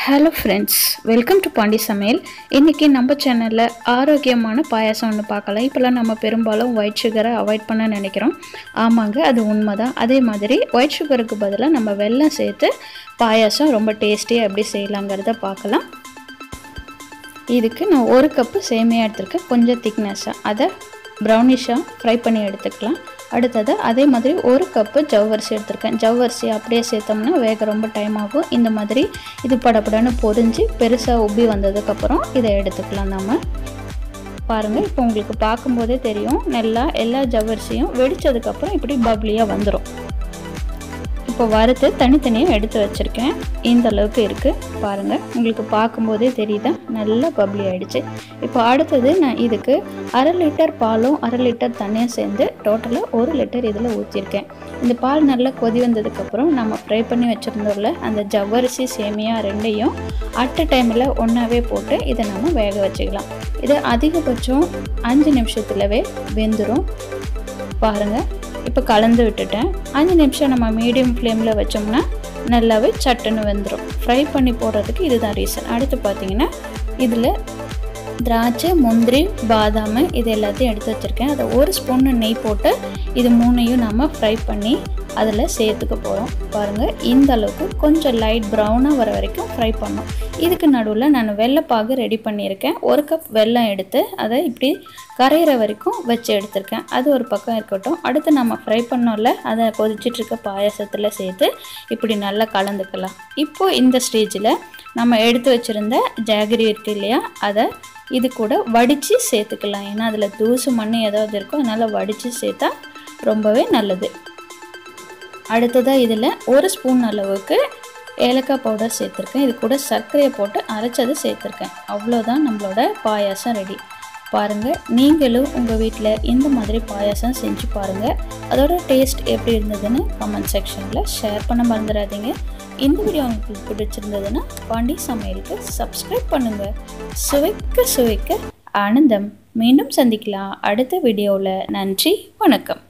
hello friends welcome to Pandi Samayal இன்றைக்கி நம்ம சேனலில் ஆரோக்கியமான பாயாசம் ஒன்று பார்க்கலாம் இப்போல்லாம் நம்ம பெரும்பாலும் ஒயிட் சுகரை அவாய்ட் பண்ண நினைக்கிறோம் ஆமாங்க அது உண்மைதான் அதே மாதிரி ஒயிட் சுகருக்கு பதிலாக நம்ம வெல்லம் சேர்த்து பாயாசம் ரொம்ப டேஸ்டியாக எப்படி செய்யலாங்கிறத பார்க்கலாம் இதுக்கு நான் ஒரு கப்பு சேமியா எடுத்திருக்கேன் கொஞ்சம் திக்னஸ்ஸாக அதை ப்ரௌனிஷாக ஃப்ரை பண்ணி எடுத்துக்கலாம் அடுத்தது அதே மாதிரி ஒரு கப்பு ஜவ்வரிசி எடுத்திருக்கேன் ஜவ்வரிசி அப்படியே சேர்த்தோம்னா வேக ரொம்ப டைம் ஆகும் இந்த மாதிரி இது படப்படன்னு பொரிஞ்சு பெருசாக உப்பி வந்ததுக்கப்புறம் இதை எடுத்துக்கலாம் நம்ம பாருங்கள் இப்போ உங்களுக்கு பார்க்கும்போதே தெரியும் நல்லா எல்லா ஜவ்வரிசியும் வெடித்ததுக்கப்புறம் இப்படி பப்ளியாக வந்துடும் இப்போ வறுத்து தனித்தனியாக எடுத்து வச்சுருக்கேன் இந்த அளவுக்கு இருக்குது பாருங்கள் உங்களுக்கு பார்க்கும்போதே தெரியுதா நல்லா பப்ளி ஆகிடுச்சு இப்போ அடுத்தது நான் இதுக்கு அரை லிட்டர் பாலும் அரை லிட்டர் தண்ணியும் சேர்ந்து டோட்டலாக ஒரு லிட்டர் இதில் ஊற்றிருக்கேன் இந்த பால் நல்லா கொதி வந்ததுக்கப்புறம் நம்ம ஃப்ரை பண்ணி வச்சுருந்தோம்ல அந்த ஜவ்வரிசி சேமியா ரெண்டையும் அட் டைமில் ஒன்றாவே போட்டு இதை நம்ம வேக வச்சுக்கலாம் இது அதிகபட்சம் அஞ்சு நிமிஷத்துலவே வெந்துடும் பாருங்கள் இப்போ கலந்து விட்டுட்டேன் அஞ்சு நிமிஷம் நம்ம மீடியம் ஃப்ளேமில் வச்சோம்னா நல்லாவே சட்டுன்னு வெந்துடும் ஃப்ரை பண்ணி போடுறதுக்கு இதுதான் ரீசன் அடுத்து பார்த்தீங்கன்னா இதில் திராட்சை முந்திரி பாதாம் இது எல்லாத்தையும் எடுத்து வச்சுருக்கேன் அதை ஒரு ஸ்பூன்னு நெய் போட்டு இது மூணையும் நம்ம ஃப்ரை பண்ணி அதில் சேர்த்துக்க போகிறோம் பாருங்கள் இந்த அளவுக்கு கொஞ்சம் லைட் ப்ரௌனாக வர வரைக்கும் ஃப்ரை பண்ணோம் இதுக்கு நடுவில் நான் வெள்ளைப்பாகு ரெடி பண்ணியிருக்கேன் ஒரு கப் வெல்லம் எடுத்து அதை இப்படி கரையிற வரைக்கும் வச்சு எடுத்திருக்கேன் அது ஒரு பக்கம் இருக்கட்டும் அடுத்து நம்ம ஃப்ரை பண்ணோம்ல அதை கொதிச்சிட்ருக்க பாயாசத்தில் சேர்த்து இப்படி நல்லா கலந்துக்கலாம் இப்போது இந்த ஸ்டேஜில் நம்ம எடுத்து வச்சுருந்த ஜாகரி இருக்குது இல்லையா அதை இது கூட வடித்து சேர்த்துக்கலாம் ஏன்னா அதில் தூசு மண் ஏதாவது இருக்கும் அதனால் வடித்து சேர்த்தா ரொம்பவே நல்லது அடுத்ததாக இதில் ஒரு ஸ்பூன் அளவுக்கு ஏலக்காய் பவுடர் சேர்த்துருக்கேன் இது கூட சர்க்கரையை போட்டு அரைச்சது சேர்த்துருக்கேன் அவ்வளோதான் நம்மளோட பாயாசம் ரெடி பாருங்கள் நீங்களும் உங்கள் வீட்டில் இந்த மாதிரி பாயாசம் செஞ்சு பாருங்கள் அதோட டேஸ்ட் எப்படி இருந்ததுன்னு கமெண்ட் செக்ஷனில் ஷேர் பண்ண மறந்துடாதீங்க இந்த வீடியோ உங்களுக்கு பிடிச்சிருந்ததுன்னா பாண்டி சமையலுக்கு சப்ஸ்கிரைப் பண்ணுங்கள் சுவைக்க சுவைக்க ஆனந்தம் மீண்டும் சந்திக்கலாம் அடுத்த வீடியோவில் நன்றி வணக்கம்